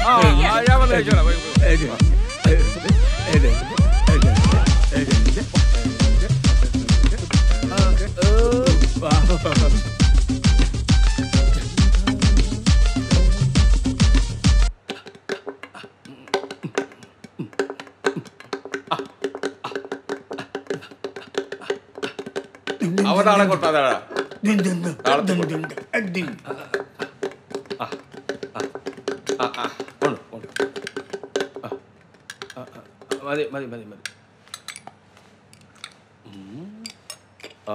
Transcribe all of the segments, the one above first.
ആ, ഞാൻ വന്ന് കഴിച്ചോളാം. പോയി, പോയി. അവ നാളെ കൊട്ടാതാടാ ആ, ആ, കൊണ്ട്, കൊണ്ട്. ആ, ആ, ആ, മതി മതി മതി മതി ഉം. ആ,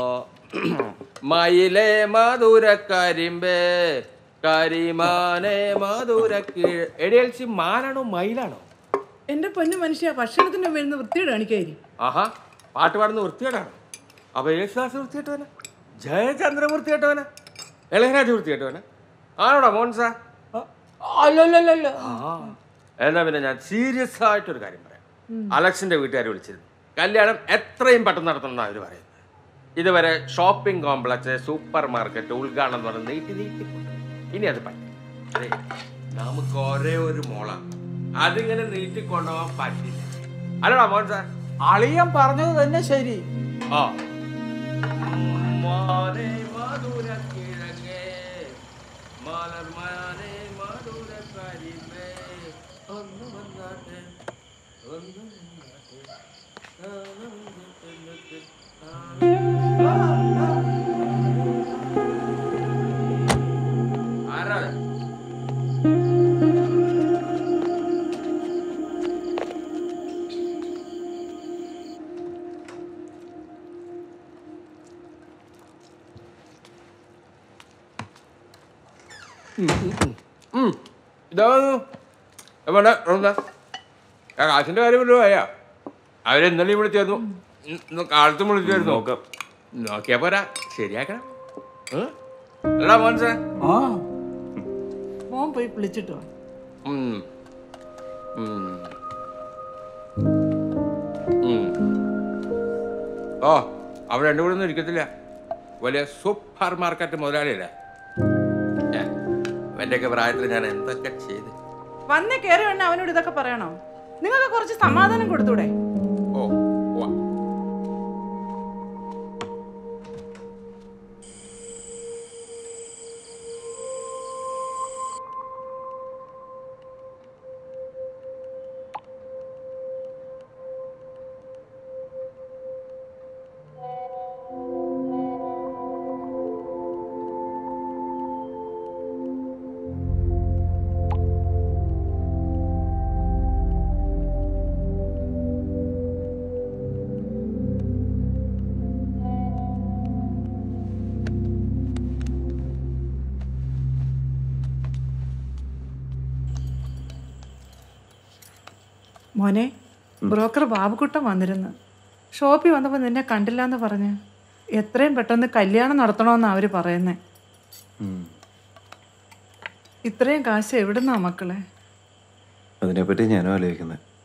മയിലേ മധുര കരിമ്പേ കരിമാനെ മധുര എടിയൽസി മാനാണോ മയിലാണോ എന്റെ പൊന്നു മനുഷ്യ ഭക്ഷണത്തിന് വരുന്ന വൃത്തിയുടെ കാണിക്കായിരിക്കും ആഹാ പാട്ട് പാടുന്ന വൃത്തികേടാണോ അപ്പൊ യേശുദാസ് വൃത്തികെട്ടവനെ ജയചന്ദ്ര വൃത്തികെട്ടവനെ ഇളയരാജ് വൃത്തികെട്ടവനെ ആണോടാ മോൻസ അല്ലല്ലല്ല ആ എന്നാ പിന്നെ ഞാൻ സീരിയസ് ആയിട്ടൊരു കാര്യം പറയാം അലക്സിന്റെ വീട്ടുകാർ വിളിച്ചിരുന്നു കല്യാണം എത്രയും പെട്ടെന്ന് നടത്തണം അവർ പറയുന്നത് ഇതുവരെ ഷോപ്പിംഗ് കോംപ്ലക്സ് സൂപ്പർ മാർക്കറ്റ് ഉദ്ഘാടനം എന്ന് പറഞ്ഞ് നീട്ടി നീട്ടി കൊണ്ടുപോയി. ഇനി അത് പറ്റും അതെ നമുക്ക് ഒരേ ഒരു മോള അതിങ്ങനെ നീട്ടിക്കൊണ്ടുപോകാൻ പറ്റില്ല അല്ലടാ മോൻ സാർ അളിയൻ പറഞ്ഞത് തന്നെ ശരി ആ മാനേ മധുരക്കിഴങ്ങേ, മലർമാനേ മധുരക്കരിമ്പേ, ഒന്ന് വന്നാട്ടെ, ഒന്ന് വന്നാട്ടെ, നാണം കെട്ടുന്നിട്ട് ആരാ അത്? ഉം. ഇതാ വന്നു. വേണ്ട റോന്താ ആ കാശിന്റെ കാര്യം വല്ലതും ആയാ അവരെന്നലെ വിളിച്ചായിരുന്നു ഇന്ന് ഇന്ന് കാലത്തും വിളിച്ചായിരുന്നു നോക്കാം നോക്കിയാ പോരാ ശരിയാക്കണം ഏ? എടാ മോൻസേ ആ മോൻ പോയി വിളിച്ചിട്ട് വാ ഉം. ഉം. ഉം. ഓ അവൻ രണ്ടു കൂടെ ഒന്നും ഇരിക്കത്തില്ല വലിയ സൂപ്പർ മാർക്കറ്റ് മുതലാളിയല്ലേ എൻ്റെയൊക്കെ പ്രായത്തിൽ ഞാൻ എന്തൊക്കെ ചെയ്ത് വന്നേ കയറി വേണ അവനോട് ഇതൊക്കെ പറയണോ നിങ്ങൾക്ക് കുറച്ച് സമാധാനം കൊടുത്തൂടെ ഓ ഉവ്വ. മോനെ ബ്രോക്കർ ബാബുക്കുട്ടൻ വന്നിരുന്നു ഷോപ്പിൽ വന്നപ്പോൾ നിന്നെ കണ്ടില്ല എന്ന് പറഞ്ഞ് എത്രയും പെട്ടെന്ന് കല്യാണം നടത്തണമെന്നാണ് അവർ പറയുന്നത് ഇത്രയും കാശ് എവിടുന്നാ മക്കളെ അതിനെപ്പറ്റി ഞാനും ആലോചിക്കുന്നത്